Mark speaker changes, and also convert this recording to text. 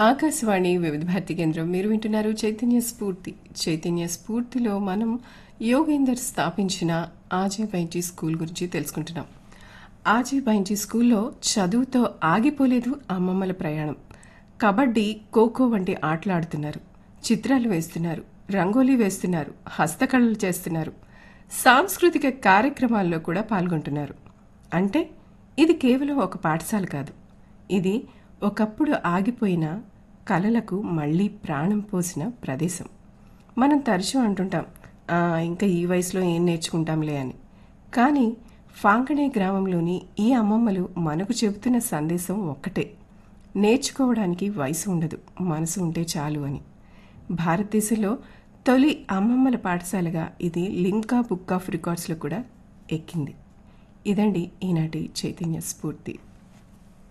Speaker 1: ఆకాశవాణి వివిధ భారతి కేంద్రం మీరు వింటున్నారు చైతన్య స్ఫూర్తి చైతన్య స్ఫూర్తిలో మనం యోగేందర్ స్థాపించిన ఆజీ బైంజీ స్కూల్ గురించి తెలుసుకుంటున్నాం ఆజీ బైంజీ స్కూల్లో చదువుతో ఆగిపోలేదు అమ్మమ్మల ప్రయాణం కబడ్డీ ఖోఖో వంటి ఆటలు ఆడుతున్నారు చిత్రాలు వేస్తున్నారు రంగోలీ వేస్తున్నారు హస్తకళలు చేస్తున్నారు సాంస్కృతిక కార్యక్రమాల్లో కూడా పాల్గొంటున్నారు అంటే ఇది కేవలం ఒక పాఠశాల కాదు ఇది ఒకప్పుడు ఆగిపోయిన కళలకు మళ్ళీ ప్రాణం పోసిన ప్రదేశం మనం తరచూ అంటుంటాం "ఆ, ఇంకా ఈ వయసులో ఏం నేర్చుకుంటాంలే అని కానీ ఫాంకణే గ్రామంలోని ఈ అమ్మమ్మలు మనకు చెబుతున్న సందేశం ఒక్కటే నేర్చుకోవడానికి వయసు ఉండదు మనసు ఉంటే చాలు అని భారతదేశంలో తొలి అమ్మమ్మల పాఠశాలగా ఇది లింకా బుక్ ఆఫ్ రికార్డ్స్లో కూడా ఎక్కింది ఇదండి ఈనాటి చైతన్య స్ఫూర్తి